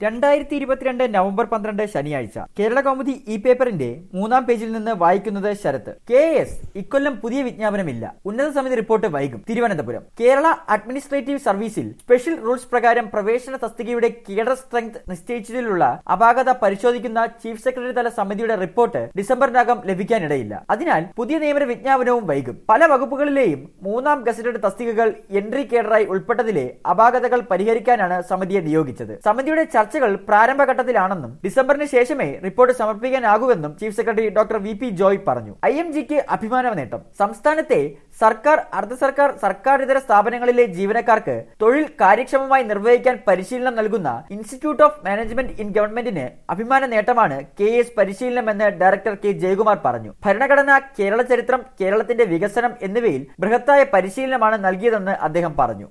രണ്ടായിരത്തി ഇരുപത്തിരണ്ട് നവംബർ പന്ത്രണ്ട് ശനിയാഴ്ച കേരള കൗമുദി ഇ പേപ്പറിന്റെ മൂന്നാം പേജിൽ നിന്ന് വായിക്കുന്നത് ശരത്ത് കെ എസ് ഇക്കൊല്ലം പുതിയ വിജ്ഞാപനമില്ല ഉന്നത സമിതി റിപ്പോർട്ട് വൈകും തിരുവനന്തപുരം കേരള അഡ്മിനിസ്ട്രേറ്റീവ് സർവീസിൽ സ്പെഷ്യൽ റൂൾസ് പ്രകാരം പ്രവേശന തസ്തികയുടെ കേഡർ സ്ട്രെങ്ത് നിശ്ചയിച്ചതിലുള്ള അപാകത പരിശോധിക്കുന്ന ചീഫ് സെക്രട്ടറി തല സമിതിയുടെ റിപ്പോർട്ട് ഡിസംബറിനകം ലഭിക്കാനിടയില്ല അതിനാൽ പുതിയ നിയമന വിജ്ഞാപനവും വൈകും പല വകുപ്പുകളിലെയും മൂന്നാം ഗസറ്റഡ് തസ്തികകൾ എൻട്രി കേഡറായി ഉൾപ്പെട്ടതിലെ അപാകതകൾ പരിഹരിക്കാനാണ് സമിതിയെ നിയോഗിച്ചത് സമിതിയുടെ ചർച്ചകൾ പ്രാരംഭഘട്ടത്തിലാണെന്നും ഡിസംബറിന് ശേഷമേ റിപ്പോർട്ട് സമർപ്പിക്കാനാകൂവെന്നും chief secretary doctor V P Joy പറഞ്ഞു ഐ എം ജിക്ക് അഭിമാന നേട്ടം സംസ്ഥാനത്തെ സർക്കാർ അർദ്ധ സർക്കാർ സർക്കാർ ഇതര സ്ഥാപനങ്ങളിലെ ജീവനക്കാർക്ക് തൊഴിൽ കാര്യക്ഷമമായി നിർവഹിക്കാൻ പരിശീലനം നൽകുന്ന ഇൻസ്റ്റിറ്റ്യൂട്ട് ഓഫ് മാനേജ്മെന്റ് ഇൻ ഗവൺമെന്റിന് അഭിമാന നേട്ടമാണ് കെ എസ് പരിശീലനമെന്ന് ഡയറക്ടർ കെ ജയകുമാർ പറഞ്ഞു ഭരണഘടന കേരള ചരിത്രം കേരളത്തിന്റെ വികസനം എന്നിവയിൽ ബൃഹത്തായ പരിശീലനമാണ് നൽകിയതെന്ന് അദ്ദേഹം പറഞ്ഞു